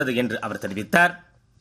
என்று அவர் தெரிவித்தார்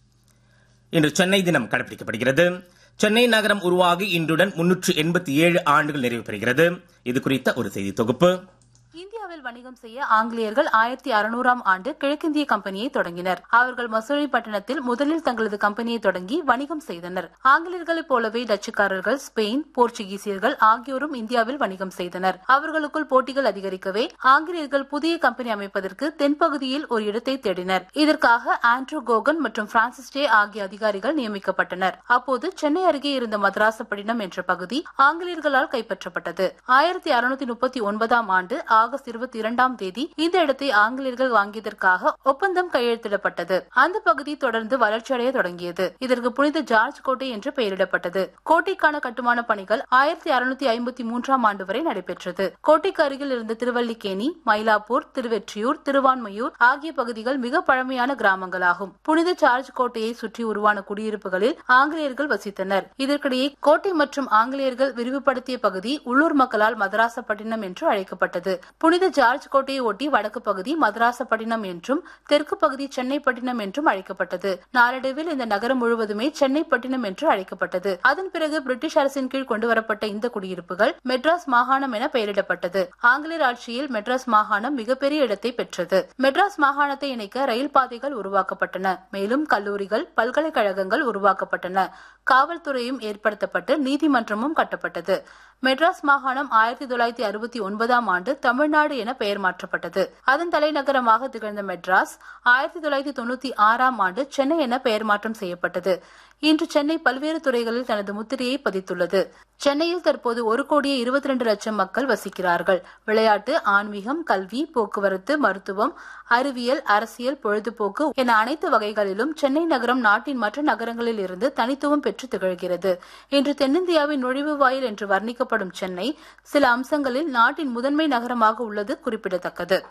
இன்று சென்னை தினம் கடைபிடிக்கப்படுகிறது சென்னை நகரம் உருவாகி இன்றுடன் முன்னூற்று எண்பத்தி ஏழு ஆண்டுகள் நிறைவு பெறுகிறது இது குறித்த ஒரு செய்தி தொகுப்பு இந்தியாவில் வணிகம் செய்ய ஆங்கிலேயர்கள் ஆயிரத்தி அறுநூறாம் ஆண்டு கிழக்கிந்திய கம்பெனியை தொடங்கினர் அவர்கள் மசூலிப்பட்டினத்தில் முதலில் தங்களது கம்பெனியை தொடங்கி வணிகம் செய்தனர் ஆங்கிலேயர்களைப் போலவே டச்சுக்காரர்கள் ஸ்பெயின் போர்ச்சுகீசியர்கள் ஆகியோரும் இந்தியாவில் வணிகம் செய்தனர் அவர்களுக்குள் போட்டிகள் அதிகரிக்கவே ஆங்கிலேயர்கள் புதிய கம்பெனி அமைப்பதற்கு தென்பகுதியில் ஒரு இடத்தை தேடினர் இதற்காக ஆண்ட்ரூ கோகன் மற்றும் பிரான்சிஸ் டே ஆகிய அதிகாரிகள் நியமிக்கப்பட்டனர் அப்போது சென்னை அருகே இருந்த மதராசப்பட்டினம் என்ற பகுதி ஆங்கிலேயர்களால் கைப்பற்றப்பட்டது ஆயிரத்தி அறுநூத்தி முப்பத்தி ஒன்பதாம் ஆண்டு ஆகஸ்ட் இருபத்தி இரண்டாம் தேதி இந்த இடத்தை ஆங்கிலேயர்கள் வாங்கியதற்காக ஒப்பந்தம் கையெழுத்திடப்பட்டது அந்த பகுதி தொடர்ந்து வளர்ச்சியடைய தொடங்கியது இதற்கு புனித ஜார்ஜ் கோட்டை என்று பெயரிடப்பட்டது கோட்டைக்கான கட்டுமான பணிகள் ஆயிரத்தி அறுநூத்தி ஐம்பத்தி மூன்றாம் ஆண்டு வரை நடைபெற்றது கோட்டைக்கு அருகில் இருந்த திருவல்லிக்கேணி மயிலாப்பூர் திருவெற்றியூர் திருவான்மையூர் ஆகிய பகுதிகள் மிக பழமையான கிராமங்களாகும் புனித ஜார்ஜ் கோட்டையை சுற்றி உருவான குடியிருப்புகளில் ஆங்கிலேயர்கள் வசித்தனர் இதற்கிடையே கோட்டை மற்றும் ஆங்கிலேயர்கள் விரிவுபடுத்திய பகுதி உள்ளூர் மக்களால் மதராசப்பட்டினம் என்று அழைக்கப்பட்டது புனித ஜார்ஜ் கோட்டையை ஒட்டி வடக்கு பகுதி மதராசப்பட்டினம் என்றும் தெற்கு பகுதி சென்னைப்பட்டினம் என்றும் அழைக்கப்பட்டது நாளடைவில் இந்த நகரம் முழுவதுமே சென்னைப்பட்டினம் என்று அழைக்கப்பட்டது அதன் பிறகு பிரிட்டிஷ் அரசின் கீழ் கொண்டுவரப்பட்ட இந்த குடியிருப்புகள் மெட்ராஸ் மாகாணம் என பெயரிடப்பட்டது ஆங்கிலேயர் ஆட்சியில் மெட்ராஸ் மாகாணம் மிகப்பெரிய இடத்தை பெற்றது மெட்ராஸ் மாகாணத்தை இணைக்க ரயில் பாதைகள் உருவாக்கப்பட்டன மேலும் கல்லூரிகள் பல்கலைக்கழகங்கள் உருவாக்கப்பட்டன காவல்துறையும் ஏற்படுத்தப்பட்டு நீதிமன்றமும் கட்டப்பட்டது மெட்ராஸ் மாகாணம் ஆயிரத்தி தொள்ளாயிரத்தி அறுபத்தி ஒன்பதாம் ஆண்டு தமிழ்நாடு என பெயர் மாற்றப்பட்டது அதன் தலைநகரமாக திகழ்ந்த மெட்ராஸ் ஆயிரத்தி தொள்ளாயிரத்தி தொண்ணூத்தி ஆறாம் ஆண்டு சென்னை என பெயர் மாற்றம் செய்யப்பட்டது இன்று சென்னை பல்வேறு துறைகளில் தனது முத்திரையை பதித்துள்ளது சென்னையில் தற்போது ஒரு கோடியே இருபத்தி ரெண்டு லட்சம் மக்கள் வசிக்கிறார்கள் விளையாட்டு ஆன்மீகம் கல்வி போக்குவரத்து மருத்துவம் அறிவியல் அரசியல் பொழுதுபோக்கு என அனைத்து வகைகளிலும் சென்னை நகரம் நாட்டின் மற்ற நகரங்களில் இருந்து தனித்துவம் பெற்று திகழ்கிறது இன்று தென்னிந்தியாவின் நுழைவு வாயில் என்று வர்ணிக்கப்படும் சென்னை சில அம்சங்களில் நாட்டின் முதன்மை நகரமாக உள்ளது குறிப்பிடத்தக்கது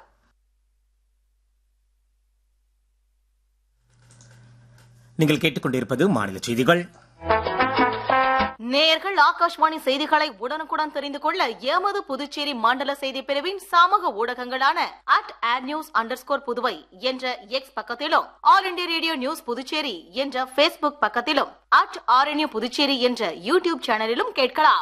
நீங்கள் கேட்டுக்கொண்டிருப்பது மாநில செய்திகள் நேயர்கள் ஆகாஷ்வாணி செய்திகளை உடனுக்குடன் தெரிந்து கொள்ள எமது புதுச்சேரி மண்டல செய்தி பிரிவின் சமூக ஊடகங்களான at AIR news under Puduvai என்ற எக்ஸ் பக்கத்திலும் All India Radio News Puducherry என்ற பேஸ்புக் பக்கத்திலும் அட் ஆர்என்யூ புதுச்சேரி என்ற யூடியூப் சேனலிலும் கேட்கலாம்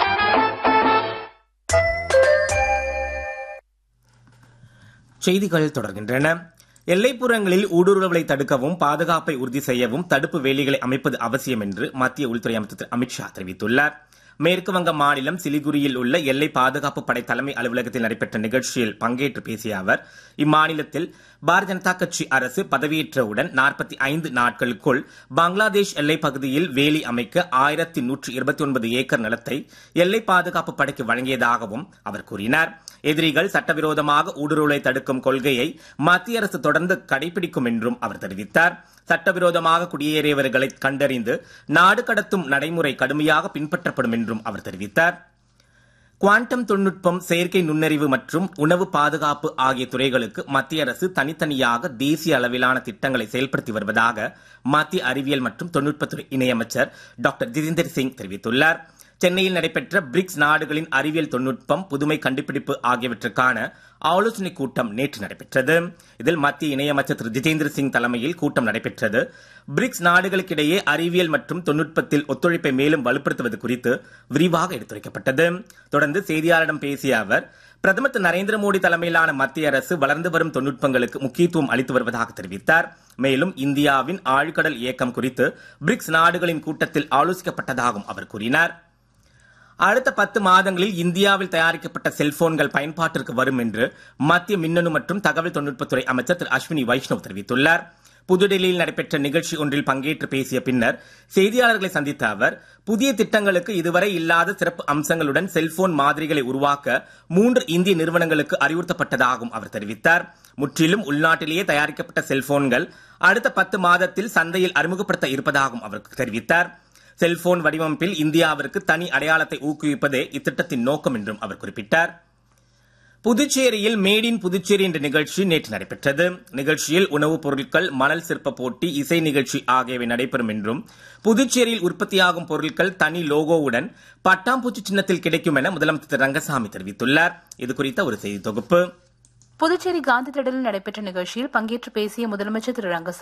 செய்திகள் தொடர்கின்றன எல்லைப்புறங்களில் ஊடுருவலை தடுக்கவும் பாதுகாப்பை உறுதி செய்யவும் தடுப்பு வேலிகளை அமைப்பது அவசியம் என்று மத்திய உள்துறை அமைச்சர் திரு அமித்ஷா தெரிவித்துள்ளார் மேற்கு வங்க மாநிலம் சிலிகுரியில் உள்ள எல்லை பாதுகாப்பு படை தலைமை அலுவலகத்தில் நடைபெற்ற நிகழ்ச்சியில் பங்கேற்று பேசிய அவர் இம்மாநிலத்தில் பாரதிய ஜனதா கட்சி அரசு பதவியேற்றவுடன் நாற்பத்தி ஐந்து நாட்களுக்குள் பங்களாதேஷ் எல்லைப் பகுதியில் வேலி அமைக்க ஆயிரத்தி நூற்று இருபத்தி ஒன்பது ஏக்கர் நிலத்தை எல்லை பாதுகாப்பு படைக்கு வழங்கியதாகவும் அவர் கூறினார் எதிரிகள் சட்டவிரோதமாக ஊடுருவலை தடுக்கும் கொள்கையை மத்திய அரசு தொடர்ந்து கடைபிடிக்கும் என்றும் அவர் தெரிவித்தார் சட்டவிரோதமாக குடியேறியவர்களை கண்டறிந்து நாடு கடத்தும் நடைமுறை கடுமையாக பின்பற்றப்படும் என்றும் அவர் தெரிவித்தார் குவாண்டம் தொழில்நுட்பம் செயற்கை நுண்ணறிவு மற்றும் உணவு பாதுகாப்பு ஆகிய துறைகளுக்கு மத்திய அரசு தனித்தனியாக தேசிய அளவிலான திட்டங்களை செயல்படுத்தி வருவதாக மத்திய அறிவியல் மற்றும் தொழில்நுட்பத்துறை இணையமைச்சர் டாக்டர் ஜிதேந்தர் சிங் தெரிவித்துள்ளார் சென்னையில் நடைபெற்ற பிரிக்ஸ் நாடுகளின் அறிவியல் தொழில்நுட்பம் புதுமை கண்டுபிடிப்பு ஆகியவற்றுக்கான ஆலோசனைக் கூட்டம் நேற்று நடைபெற்றது இதில் மத்திய இணையமைச்சர் திரு ஜிதேந்திர சிங் தலைமையில் கூட்டம் நடைபெற்றது பிரிக்ஸ் நாடுகளுக்கிடையே அறிவியல் மற்றும் தொழில்நுட்பத்தில் ஒத்துழைப்பை மேலும் வலுப்படுத்துவது குறித்து விரிவாக எடுத்துரைக்கப்பட்டது தொடர்ந்து செய்தியாளரிடம் பேசிய அவர் பிரதமர் திரு நரேந்திர மோடி தலைமையிலான மத்திய அரசு வளர்ந்து வரும் தொழில்நுட்பங்களுக்கு முக்கியத்துவம் அளித்து வருவதாக தெரிவித்தார் மேலும் இந்தியாவின் ஆழ்கடல் இயக்கம் குறித்து பிரிக்ஸ் நாடுகளின் கூட்டத்தில் ஆலோசிக்கப்பட்டதாகவும் அவர் கூறினார் அடுத்த பத்து மாதங்களில் இந்தியாவில் தயாரிக்கப்பட்ட செல்போன்கள் பயன்பாட்டிற்கு வரும் என்று மத்திய மின்னணு மற்றும் தகவல் தொழில்நுட்பத்துறை அமைச்சர் திரு அஸ்வினி வைஷ்ணவ் தெரிவித்துள்ளார் புதுடெல்லியில் நடைபெற்ற நிகழ்ச்சி ஒன்றில் பங்கேற்று பேசிய பின்னர் செய்தியாளர்களை சந்தித்த அவர் புதிய திட்டங்களுக்கு இதுவரை இல்லாத சிறப்பு அம்சங்களுடன் செல்போன் மாதிரிகளை உருவாக்க மூன்று இந்திய நிறுவனங்களுக்கு அறிவுறுத்தப்பட்டதாகவும் அவர் தெரிவித்தார் முற்றிலும் உள்நாட்டிலேயே தயாரிக்கப்பட்ட செல்போன்கள் அடுத்த பத்து மாதத்தில் சந்தையில் அறிமுகப்படுத்த இருப்பதாகவும் அவர் தெரிவித்தார் செல்போன் வடிவமைப்பில் இந்தியாவிற்கு தனி அடையாளத்தை ஊக்குவிப்பதே இத்திட்டத்தின் நோக்கம் என்றும் அவர் குறிப்பிட்டார் புதுச்சேரியில் மேட் இன் புதுச்சேரி என்ற நிகழ்ச்சி நேற்று நடைபெற்றது நிகழ்ச்சியில் உணவுப் பொருட்கள் மணல் சிற்ப போட்டி இசை நிகழ்ச்சி ஆகியவை நடைபெறும் என்றும் புதுச்சேரியில் உற்பத்தியாகும் பொருட்கள் தனி லோகோவுடன் பட்டாம்பூச்சி சின்னத்தில் கிடைக்கும் என முதலமைச்சர் திரு ரங்கசாமி தெரிவித்துள்ளார் இது குறித்த ஒரு செய்தி தொகுப்பு புதுச்சேரி காந்தி திடலில் நடைபெற்ற நிகழ்ச்சியில் பங்கேற்று பேசிய முதலமைச்சர் திரு ரங்கசாமி